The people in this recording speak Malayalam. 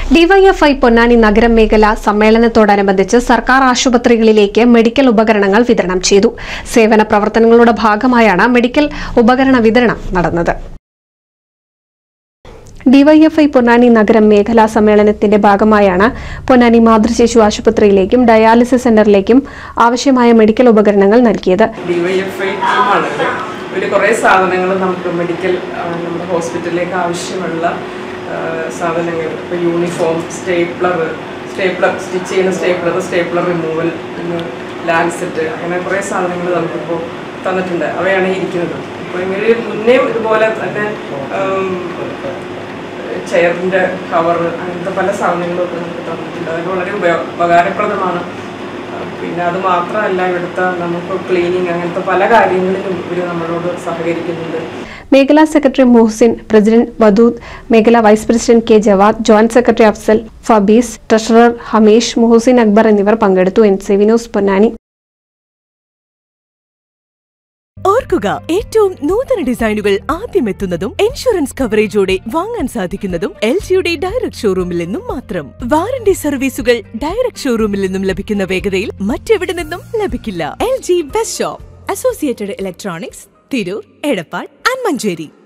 ഡിവൈഎഫ്ഐ പൊന്നാനി നഗരം മേഖല സമ്മേളനത്തോടനുബന്ധിച്ച് സർക്കാർ ആശുപത്രികളിലേക്ക് മെഡിക്കൽ ഉപകരണങ്ങൾ വിതരണം ചെയ്തു സേവന പ്രവർത്തനങ്ങളുടെ ഭാഗമായാണ് മെഡിക്കൽ ഉപകരണ വിതരണം നടന്നത് ഡിവൈഎഫ്ഐ പൊന്നാനി നഗരം മേഖലാ സമ്മേളനത്തിന്റെ ഭാഗമായാണ് പൊന്നാനി മാതൃശിശു ആശുപത്രിയിലേക്കും ഡയാലിസിസ് സെന്ററിലേക്കും ആവശ്യമായ മെഡിക്കൽ ഉപകരണങ്ങൾ നൽകിയത് ഡിവൈഎഫ്ഐ ടീമാണ് ഇത് ഒരു കുറേ സാധനങ്ങൾ നമുക്ക് മെഡിക്കൽ ആ, നമ്മുടെ ഹോസ്പിറ്റലിലേക്ക് ആവശ്യമുള്ള ആ, സാധനങ്ങൾ ഇപ്പോൾ യൂണിഫോം സ്റ്റേപ്ലർ സ്റ്റേപ്ലർ സ്റ്റിച്ച് ചെയ്യുന്ന സ്റ്റേപ്ലർ സ്റ്റേപ്ലർ റിമൂവൽ പിന്നെ ലാൻസെറ്റ് അങ്ങനെ കുറേ സാധനങ്ങൾ നമുക്കിപ്പോൾ തന്നിട്ടുണ്ട് അവയാണ് ഈ ഇരിക്കുന്നത് ഇപ്പോൾ ഇങ്ങനെ മുന്നേ ഇതുപോലെ തന്നെ ചെയറിൻ്റെ കവർ അങ്ങനത്തെ പല സാധനങ്ങളും ഒക്കെ നമുക്ക് തന്നിട്ടുണ്ട് അതൊക്കെ വളരെ ഉപയോ ഉപകാരപ്രദമാണ് പിന്നെ അത് മാത്രമല്ല ഇവിടുത്തെ നമുക്ക് ക്ലീനിങ് അങ്ങനത്തെ പല കാര്യങ്ങളിലും ഇവർ നമ്മളോട് സഹകരിക്കുന്നുണ്ട് മേഖലാ സെക്രട്ടറി മുഹസിൻ പ്രസിഡന്റ് വദൂദ് മേഖലാ vice president K Jawad joint secretary Afsal Fabees treasurer Hamish Muhsin Akbar എന്നിവർ പങ്കെടുത്തു എൻ സി വിനോസ് പൊന്നാനി ഓർക്കുക ഏറ്റവും നൂതന ഡിസൈനുകൾ ആദ്യം എത്തുന്നതും ഇൻഷുറൻസ് കവറേജോടെ വാങ്ങാൻ സാധിക്കുന്നതും എൽ ജിയുടെ ഡയറക്ട് ഷോറൂമിൽ നിന്നും മാത്രം വാറണ്ടി സർവീസുകൾ ഡയറക്ട് ഷോറൂമിൽ നിന്നും ലഭിക്കുന്ന വേഗതയിൽ മറ്റെവിടെ നിന്നും ലഭിക്കില്ല L G best shop associated electronics Tirur Edappal and Manjeri